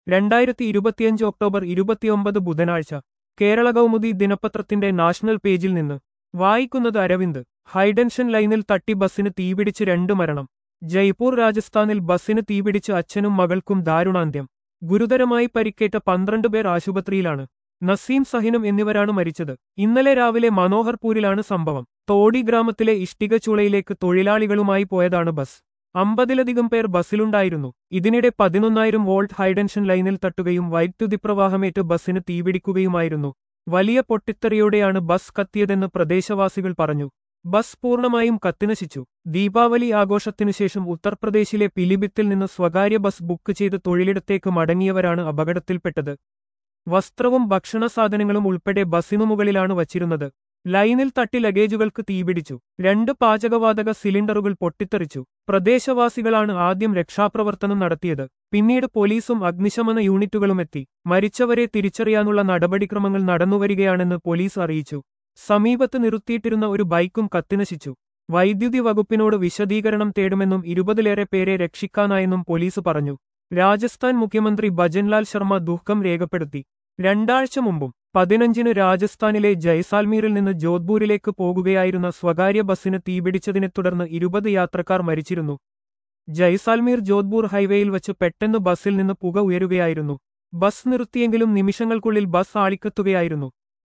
രണ്ടായിരത്തി ഇരുപത്തിയഞ്ച് ഒക്ടോബർ ഇരുപത്തിയൊമ്പത് ബുധനാഴ്ച കേരള കൗമുദി ദിനപത്രത്തിന്റെ നാഷണൽ പേജിൽ നിന്ന് വായിക്കുന്നത് അരവിന്ദ് ഹൈഡൻഷൻ ലൈനിൽ തട്ടി ബസ്സിന് തീപിടിച്ച് രണ്ട് മരണം ജയ്പൂർ രാജസ്ഥാനിൽ ബസ്സിന് തീപിടിച്ച് അച്ഛനും മകൾക്കും ദാരുണാന്ത്യം ഗുരുതരമായി പരിക്കേറ്റ പന്ത്രണ്ട് പേർ ആശുപത്രിയിലാണ് നസീം സഹിനും എന്നിവരാണ് മരിച്ചത് ഇന്നലെ രാവിലെ മനോഹർപൂരിലാണ് സംഭവം തോടി ഗ്രാമത്തിലെ ഇഷ്ടികച്ചൂളയിലേക്ക് തൊഴിലാളികളുമായി പോയതാണ് ബസ് അമ്പതിലധികം പേർ ബസ്സിലുണ്ടായിരുന്നു ഇതിനിടെ പതിനൊന്നായിരം വോൾട്ട് ഹൈഡൻഷൻ ലൈനിൽ തട്ടുകയും വൈദ്യുതിപ്രവാഹമേറ്റ് ബസ്സിന് തീപിടിക്കുകയുമായിരുന്നു വലിയ പൊട്ടിത്തെറിയോടെയാണ് ബസ് കത്തിയതെന്ന് പ്രദേശവാസികൾ പറഞ്ഞു ബസ് പൂർണ്ണമായും കത്തിനശിച്ചു ദീപാവലി ആഘോഷത്തിനുശേഷം ഉത്തർപ്രദേശിലെ പിലിഭിത്തിൽ നിന്ന് സ്വകാര്യ ബസ് ബുക്ക് ചെയ്ത് തൊഴിലിടത്തേക്ക് മടങ്ങിയവരാണ് അപകടത്തിൽപ്പെട്ടത് വസ്ത്രവും ഭക്ഷണ സാധനങ്ങളും ഉൾപ്പെടെ ബസ്സിനു മുകളിലാണ് വച്ചിരുന്നത് ലൈനിൽ തട്ടി ലഗേജുകൾക്ക് തീപിടിച്ചു രണ്ട് പാചകവാതക സിലിണ്ടറുകൾ പൊട്ടിത്തെറിച്ചു പ്രദേശവാസികളാണ് ആദ്യം രക്ഷാപ്രവർത്തനം നടത്തിയത് പിന്നീട് പോലീസും അഗ്നിശമന യൂണിറ്റുകളും എത്തി മരിച്ചവരെ തിരിച്ചറിയാനുള്ള നടപടിക്രമങ്ങൾ നടന്നുവരികയാണെന്ന് പോലീസ് അറിയിച്ചു സമീപത്ത് നിർത്തിയിട്ടിരുന്ന ഒരു ബൈക്കും കത്തിനശിച്ചു വൈദ്യുതി വകുപ്പിനോട് വിശദീകരണം തേടുമെന്നും ഇരുപതിലേറെ പേരെ രക്ഷിക്കാനായെന്നും പോലീസ് പറഞ്ഞു രാജസ്ഥാൻ മുഖ്യമന്ത്രി ഭജൻലാൽ ശർമ്മ ദുഃഖം രേഖപ്പെടുത്തി രണ്ടാഴ്ച മുമ്പും പതിനഞ്ചിന് രാജസ്ഥാനിലെ ജയ്സാൽമീറിൽ നിന്ന് ജോധ്പൂരിലേക്ക് പോകുകയായിരുന്ന സ്വകാര്യ ബസ്സിന് തീപിടിച്ചതിനെ തുടർന്ന് ഇരുപത് യാത്രക്കാർ മരിച്ചിരുന്നു ജയ്സാൽമീർ ജോധ്പൂർ ഹൈവേയിൽ വച്ച് പെട്ടെന്ന് ബസ്സിൽ നിന്ന് പുക ഉയരുകയായിരുന്നു ബസ് നിർത്തിയെങ്കിലും നിമിഷങ്ങൾക്കുള്ളിൽ ബസ് ആളിക്കത്തുകയായിരുന്നു